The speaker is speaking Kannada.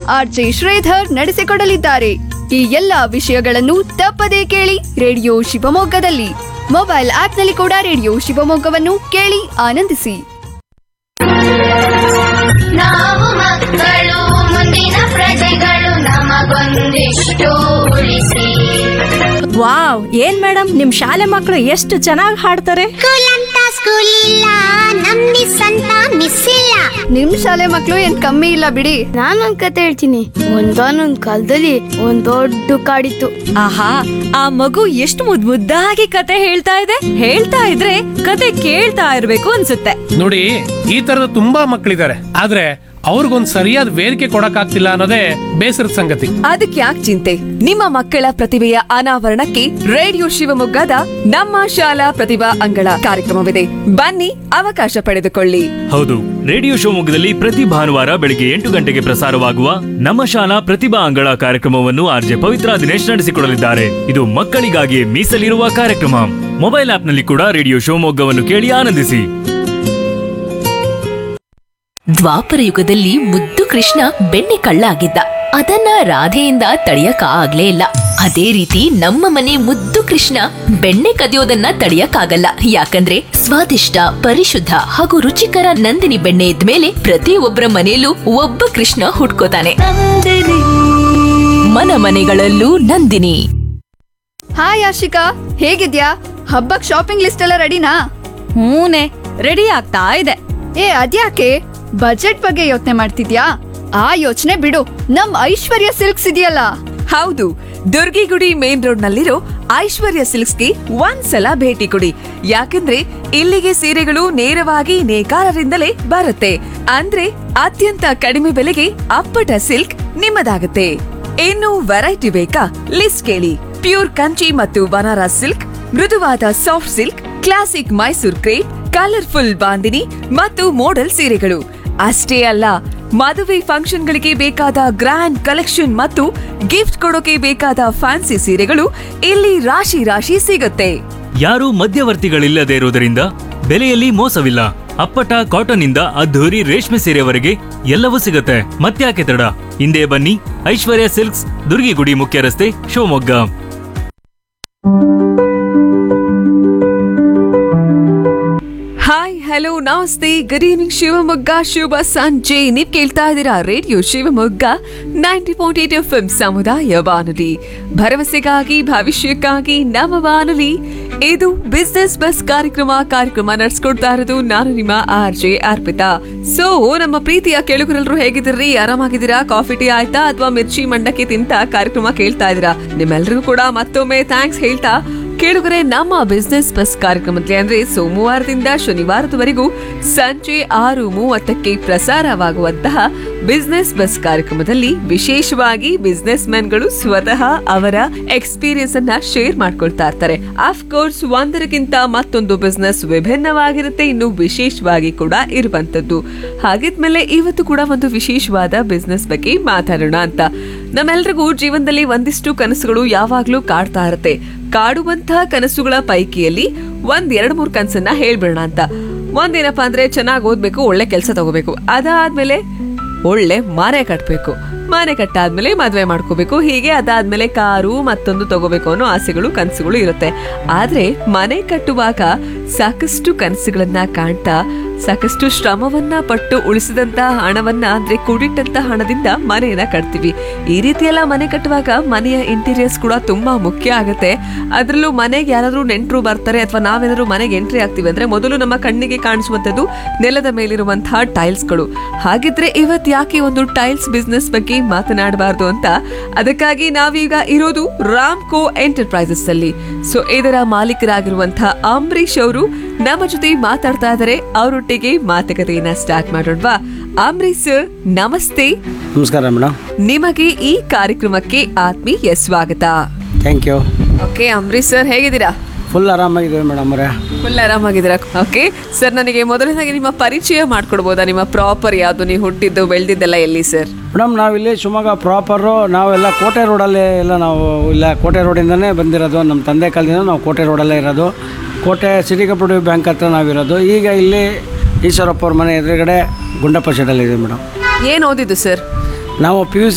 ಆರ್ಜೆ ಶ್ರೀಧರ್ ನಡೆಸಿಕೊಡಲಿದ್ದಾರೆ ಈ ಎಲ್ಲಾ ವಿಷಯಗಳನ್ನು ತಪ್ಪದೇ ಕೇಳಿ ರೇಡಿಯೋ ಶಿವಮೊಗ್ಗದಲ್ಲಿ ಮೊಬೈಲ್ ಆಪ್ನಲ್ಲಿ ಕೂಡ ರೇಡಿಯೋ ಶಿವಮೊಗ್ಗವನ್ನು ಕೇಳಿ ಆನಂದಿಸಿ ನಾವು ಮಕ್ಕಳು ಮುಂದಿನ ಪ್ರಜೆಗಳು ನಮಗೊಂದಿಷ್ಟು ಉಳಿಸಿ ವಾವ್ ಏನ್ ಮೇಡಮ್ ನಿಮ್ ಶಾಲೆ ಮಕ್ಕಳು ಎಷ್ಟು ಚೆನ್ನಾಗಿ ಹಾಡ್ತಾರೆ ಸ್ಕೂಲ್ ಅಂತ ಸ್ಕೂಲ್ ಇಲ್ಲ ನಮ್ ಮಿಸ್ ಅಂತ ಮಿಸ್ ಇಲ್ಲ ನಿಮ್ ಶಾಲೆ ಮಕ್ಳು ಏನ್ ಕಮ್ಮಿ ಇಲ್ಲ ಬಿಡಿ ನಾನೊಂದ್ ಕತೆ ಹೇಳ್ತೀನಿ ಒಂದಾನೊಂದ್ ಕಾಲದಲ್ಲಿ ಒಂದ್ ದೊಡ್ಡ ಕಾಡಿತ್ತು ಆಹಾ ಆ ಮಗು ಎಷ್ಟು ಮುದ್ ಮುದ್ದಾಗಿ ಕತೆ ಹೇಳ್ತಾ ಇದೆ ಹೇಳ್ತಾ ಇದ್ರೆ ಕತೆ ಕೇಳ್ತಾ ಇರ್ಬೇಕು ಅನ್ಸುತ್ತೆ ನೋಡಿ ಈ ತರದ ತುಂಬಾ ಮಕ್ಕಳಿದ್ದಾರೆ ಆದ್ರೆ ಅವ್ರಿಗೊಂದ್ ಸರಿಯಾದ ವೇದಿಕೆ ಕೊಡಕ್ಕಾಗ್ತಿಲ್ಲ ಅನ್ನೋದೇ ಬೇಸರದ ಸಂಗತಿ ಅದಕ್ಕೆ ಯಾಕೆ ಚಿಂತೆ ನಿಮ್ಮ ಮಕ್ಕಳ ಪ್ರತಿಭೆಯ ಅನಾವರಣಕ್ಕೆ ರೇಡಿಯೋ ಶಿವಮೊಗ್ಗದ ನಮ್ಮ ಶಾಲಾ ಪ್ರತಿಭಾ ಅಂಗಳ ಕಾರ್ಯಕ್ರಮವಿದೆ ಬನ್ನಿ ಅವಕಾಶ ಪಡೆದುಕೊಳ್ಳಿ ಹೌದು ರೇಡಿಯೋ ಶಿವಮೊಗ್ಗದಲ್ಲಿ ಪ್ರತಿ ಭಾನುವಾರ ಬೆಳಿಗ್ಗೆ ಎಂಟು ಗಂಟೆಗೆ ಪ್ರಸಾರವಾಗುವ ನಮ್ಮ ಶಾಲಾ ಪ್ರತಿಭಾ ಅಂಗಳ ಕಾರ್ಯಕ್ರಮವನ್ನು ಆರ್ಜೆ ಪವಿತ್ರ ದಿನೇಶ್ ನಡೆಸಿಕೊಡಲಿದ್ದಾರೆ ಇದು ಮಕ್ಕಳಿಗಾಗಿ ಮೀಸಲಿರುವ ಕಾರ್ಯಕ್ರಮ ಮೊಬೈಲ್ ಆಪ್ನಲ್ಲಿ ಕೂಡ ರೇಡಿಯೋ ಶಿವಮೊಗ್ಗವನ್ನು ಕೇಳಿ ಆನಂದಿಸಿ ದ್ವಾಪರ ಯುಗದಲ್ಲಿ ಮುದ್ದು ಕೃಷ್ಣ ಬೆಣ್ಣೆ ಕಳ್ಳ ಆಗಿದ್ದ ಅದನ್ನ ರಾಧೆಯಿಂದ ತಡೆಯಕ ಆಗ್ಲೇ ಇಲ್ಲ ಅದೇ ರೀತಿ ನಮ್ಮ ಮನೆ ಮುದ್ದು ಕೃಷ್ಣ ಬೆಣ್ಣೆ ಕದಿಯೋದನ್ನ ತಡೆಯಕ್ಕಾಗಲ್ಲ ಯಾಕಂದ್ರೆ ಸ್ವಾದಿಷ್ಟ ಪರಿಶುದ್ಧ ಹಾಗೂ ರುಚಿಕರ ನಂದಿನಿ ಬೆಣ್ಣೆ ಇದ್ಮೇಲೆ ಪ್ರತಿಯೊಬ್ಬರ ಮನೆಯಲ್ಲೂ ಒಬ್ಬ ಕೃಷ್ಣ ಹುಟ್ಕೋತಾನೆ ಮನ ಮನೆಗಳಲ್ಲೂ ನಂದಿನಿ ಹಾಯ್ ಆಶಿಕಾ ಹೇಗಿದ್ಯಾ ಹಬ್ಬಕ್ ಶಾಪಿಂಗ್ ಲಿಸ್ಟ್ ಎಲ್ಲ ರೆಡಿನಾ ಹೂನೆ ರೆಡಿ ಆಗ್ತಾ ಇದೆ ಏ ಅದ್ಯಾಕೆ ಬಜೆಟ್ ಬಗ್ಗೆ ಯೋಚನೆ ಮಾಡ್ತಿದ್ಯಾ ಆ ಯೋಚನೆ ಬಿಡು ನಮ್ ಐಶ್ವರ್ಯ ಸಿಲ್ಕ್ಸ್ ಇದೆಯಲ್ಲ ಹೌದು ದುರ್ಗಿಗುಡಿ ಮೇನ್ ರೋಡ್ ನಲ್ಲಿರೋ ಐಶ್ವರ್ಯ ಸಿಲ್ಕ್ಸ್ಗೆ ಒಂದ್ಸಲ ಭೇಟಿ ಕೊಡಿ ಯಾಕಂದ್ರೆ ಇಲ್ಲಿಗೆ ಸೀರೆಗಳು ನೇರವಾಗಿ ನೇಕಾರರಿಂದಲೇ ಬರುತ್ತೆ ಅಂದ್ರೆ ಅತ್ಯಂತ ಕಡಿಮೆ ಬೆಲೆಗೆ ಅಪ್ಪಟ ಸಿಲ್ಕ್ ನಿಮ್ಮದಾಗುತ್ತೆ ಇನ್ನು ವೆರೈಟಿ ಬೇಕಾ ಲಿಸ್ಟ್ ಕೇಳಿ ಪ್ಯೂರ್ ಕಂಚಿ ಮತ್ತು ಬನಾರಸ್ ಸಿಲ್ಕ್ ಮೃದುವಾದ soft silk classic Mysore crepe colourful bandhini ಮತ್ತು ಮೋಡಲ್ ಸೀರೆಗಳು ಅಷ್ಟೇ ಅಲ್ಲ ಮದುವೆ ಫಂಕ್ಷನ್ಗಳಿಗೆ ಬೇಕಾದ ಗ್ರ್ಯಾಂಡ್ ಕಲೆಕ್ಷನ್ ಮತ್ತು ಗಿಫ್ಟ್ ಕೊಡೋಕೆ ಬೇಕಾದ ಫ್ಯಾನ್ಸಿ ಸೀರೆಗಳು ಇಲ್ಲಿ ರಾಶಿ ರಾಶಿ ಸಿಗುತ್ತೆ ಯಾರೂ ಮಧ್ಯವರ್ತಿಗಳಿಲ್ಲದೆ ಇರುವುದರಿಂದ ಬೆಲೆಯಲ್ಲಿ ಮೋಸವಿಲ್ಲ ಅಪ್ಪಟ ಕಾಟನ್ ಇಂದ ಅದ್ಧೂರಿ ರೇಷ್ಮೆ ಸೀರೆವರೆಗೆ ಎಲ್ಲವೂ ಸಿಗುತ್ತೆ ಮತ್ತ್ಯಾಕೆ ತಡ ಹಿಂದೆ ಬನ್ನಿ ಐಶ್ವರ್ಯ ಸಿಲ್ಕ್ಸ್ ದುರ್ಗಿಗುಡಿ ಮುಖ್ಯ ರಸ್ತೆ ಶಿವಮೊಗ್ಗ ಹಾಯ್ ಹಲೋ ನಮಸ್ತೆ ಗುಡ್ ಈವ್ನಿಂಗ್ ಶಿವಮೊಗ್ಗ ಶುಭ ಸಂಜೆ ನೀವ್ ಕೇಳ್ತಾ ಇದ್ದೀರಾ radio Shivamogga ninety point eight F ಸಮುದಾಯ ಬಾನುಲಿ ಭರವಸೆಗಾಗಿ ಭವಿಷ್ಯಕ್ಕಾಗಿ ನಮ್ಮ ಬಾನುಲಿ ಇದು ಬಿಸ್ನೆಸ್ ಬಸ್ ಕಾರ್ಯಕ್ರಮ ಕಾರ್ಯಕ್ರಮ ನಡೆಸ್ಕೊಡ್ತಾ ಇರೋದು ನಾನು ನಿಮ್ಮ ಆರ್ ಜೆ ಅರ್ಪಿತಾ ಸೊ ನಮ್ಮ ಪ್ರೀತಿಯ ಕೆಳಗರೆಲ್ಲರೂ ಹೇಗಿದ್ದೀರಿ ಆರಾಮಾಗಿದ್ದೀರಾ ಕಾಫಿ ಟೀ ಆಯ್ತಾ ಅಥವಾ ಮಿರ್ಚಿ ಮಂಡಕ್ಕಿ ತಿಂತ ಕಾರ್ಯಕ್ರಮ ಕೇಳ್ತಾ ಇದ್ದೀರಾ ನಿಮ್ಮೆಲ್ಲರಿಗೂ ಕೂಡ ಮತ್ತೊಮ್ಮೆ ಥ್ಯಾಂಕ್ಸ್ ಹೇಳ್ತಾ ಕೇಳುಗರೆ ನಮ್ಮ ಬಿಸ್ನೆಸ್ ಬಸ್ ಕಾರ್ಯಕ್ರಮದಲ್ಲಿ ಅಂದ್ರೆ ಸೋಮವಾರದಿಂದ ಶನಿವಾರದವರೆಗೂ ಸಂಜೆ ಆರು ಮೂವತ್ತಕ್ಕೆ ಪ್ರಸಾರವಾಗುವಂತಹ ಬಿಸ್ನೆಸ್ ಬಸ್ ಕಾರ್ಯಕ್ರಮದಲ್ಲಿ ವಿಶೇಷವಾಗಿ ಬಿಸ್ನೆಸ್ ಮ್ಯಾನ್ಗಳು ಸ್ವತಃ ಅವರ ಎಕ್ಸ್ಪೀರಿಯನ್ಸ್ ಅನ್ನ ಶೇರ್ ಮಾಡ್ಕೊಳ್ತಾ ಇರ್ತಾರೆ ಕೋರ್ಸ್ ಒಂದರಕ್ಕಿಂತ ಮತ್ತೊಂದು ಬಿಸ್ನೆಸ್ ವಿಭಿನ್ನವಾಗಿರುತ್ತೆ ಇನ್ನು ವಿಶೇಷವಾಗಿ ಕೂಡ ಇರುವಂತದ್ದು ಹಾಗಿದ್ಮೇಲೆ ಇವತ್ತು ಕೂಡ ಒಂದು ವಿಶೇಷವಾದ ಬಿಸ್ನೆಸ್ ಬಗ್ಗೆ ಮಾತಾಡೋಣ ಅಂತ ನಮ್ಮೆಲ್ರಿಗೂ ಜೀವನದಲ್ಲಿ ಒಂದಿಷ್ಟು ಕನಸುಗಳು ಯಾವಾಗ್ಲೂ ಕಾಡ್ತಾ ಇರುತ್ತೆ ಕಾಡುವಂತಹ ಕನಸುಗಳ ಪೈಕಿಯಲ್ಲಿ ಒಂದ್ ಎರಡ್ ಮೂರ್ ಕನಸನ್ನ ಹೇಳ್ಬಿಡೋಣ ಅಂತ ಒಂದೇನಪ್ಪಾ ಅಂದ್ರೆ ಚೆನ್ನಾಗಿ ಓದ್ಬೇಕು ಒಳ್ಳೆ ಕೆಲಸ ತಗೋಬೇಕು ಅದಾದ್ಮೇಲೆ ಒಳ್ಳೆ ಮನೆ ಕಟ್ಟಬೇಕು ಮನೆ ಕಟ್ಟಾದ್ಮೇಲೆ ಮದ್ವೆ ಮಾಡ್ಕೋಬೇಕು ಹೀಗೆ ಅದಾದ್ಮೇಲೆ ಕಾರು ಮತ್ತೊಂದು ತಗೋಬೇಕು ಅನ್ನೋ ಆಸೆಗಳು ಕನಸುಗಳು ಇರುತ್ತೆ ಆದ್ರೆ ಮನೆ ಕಟ್ಟುವಾಗ ಸಾಕಷ್ಟು ಕನಸುಗಳನ್ನ ಕಾಣ್ತಾ ಸಾಕಷ್ಟು ಶ್ರಮವನ್ನ ಪಟ್ಟು ಉಳಿಸಿದಂತ ಹಣವನ್ನ ಅಂದ್ರೆ ಕೂಡಿಟ್ಟಂತ ಹಣದಿಂದ ಮನೆಯನ್ನ ಕಟ್ತೀವಿ ಈ ರೀತಿ ಎಲ್ಲ ಮನೆ ಕಟ್ಟುವಾಗ ಮನೆಯ ಇಂಟೀರಿಯರ್ಸ್ ಕೂಡ ತುಂಬಾ ಮುಖ್ಯ ಆಗುತ್ತೆ ಅದರಲ್ಲೂ ಮನೆಗೆ ಯಾರಾದ್ರೂ ನೆಂಟರು ಬರ್ತಾರೆ ಅಥವಾ ನಾವೇನಾದ್ರೂ ಮನೆಗೆ ಎಂಟ್ರಿ ಆಗ್ತೀವಿ ಅಂದ್ರೆ ಮೊದಲು ನಮ್ಮ ಕಣ್ಣಿಗೆ ಕಾಣಿಸುವಂತದ್ದು ನೆಲದ ಮೇಲಿರುವಂತಹ ಟೈಲ್ಸ್ಗಳು ಹಾಗಿದ್ರೆ ಇವತ್ ಯಾಕೆ ಒಂದು ಟೈಲ್ಸ್ ಬಿಸ್ನೆಸ್ ಬಗ್ಗೆ ಮಾತನಾಡಬಾರ್ದು ಅಂತ ಅದಕ್ಕಾಗಿ ನಾವೀಗ ಇರೋದು ರಾಮ್ಕೋ ಎಂಟರ್ಪ್ರೈಸಸ್ ಅಲ್ಲಿ ಸೊ ಇದರ ಮಾಲೀಕರಾಗಿರುವಂತಹ ಅಂಬರೀಶ್ ಅವರು ನಮ್ಮ ಜೊತೆ ಮಾತಾಡ್ತಾ ಇದ್ದಾರೆ ಅವರೊಟ್ಟಿಗೆ ಮಾತುಕತೆಯನ್ನ ಸ್ಟಾರ್ಟ್ ಮಾಡೋಣವಾ ಅಂಬರೀಶ್ ಸರ್ ನಮಸ್ತೆ ನಮಸ್ಕಾರ ಮೇಡಮ್ ನಿಮಗೆ ಈ ಕಾರ್ಯಕ್ರಮಕ್ಕೆ ಆತ್ಮೀಯ ಸ್ವಾಗತ thank you okay Ambareesh sir ಹೇಗಿದ್ದೀರಾ ಫುಲ್ ಆರಾಮಾಗಿದ್ದೀವಿ ಮೇಡಮ್ ಅವರೇ ಫುಲ್ ಆರಾಮಾಗಿದ್ದೀರಾ ಓಕೆ ಸರ್ ನನಗೆ ಮೊದಲನೇದಾಗಿ ನಿಮ್ಮ ಪರಿಚಯ ಮಾಡ್ಕೊಡ್ಬೋದಾ ನಿಮ್ಮ ಪ್ರಾಪರ್ ಯಾವುದು ನೀವು ಹುಟ್ಟಿದ್ದು ಬೆಳೆದಿದ್ದೆಲ್ಲ ಎಲ್ಲಿ ಸರ್ ಮೇಡಮ್ ನಾವಿಲ್ಲಿ ಶಿವಮೊಗ್ಗ ಪ್ರಾಪರು ನಾವೆಲ್ಲ ಕೋಟೆ ರೋಡಲ್ಲಿ ಎಲ್ಲ ನಾವು ಇಲ್ಲ ಕೋಟೆ ರೋಡಿಂದನೇ ಬಂದಿರೋದು ನಮ್ಮ ತಂದೆ ಕಾಲದಿಂದ ನಾವು ಕೋಟೆ ರೋಡಲ್ಲೇ ಇರೋದು ಕೋಟೆ ಸಿಟಿ ಕಪೂರ್ಟಿವ್ ಬ್ಯಾಂಕ್ ಹತ್ರ ನಾವಿರೋದು ಈಗ ಇಲ್ಲಿ ಈಶ್ವರಪ್ಪ ಅವ್ರ ಮನೆ ಎದುರುಗಡೆ ಗುಂಡಪ್ಪ ಶೆಡಲ್ಲಿದೆ ಮೇಡಮ್ ಏನು ಓದಿದ್ದು ಸರ್ ನಾವು ಪಿ ಯು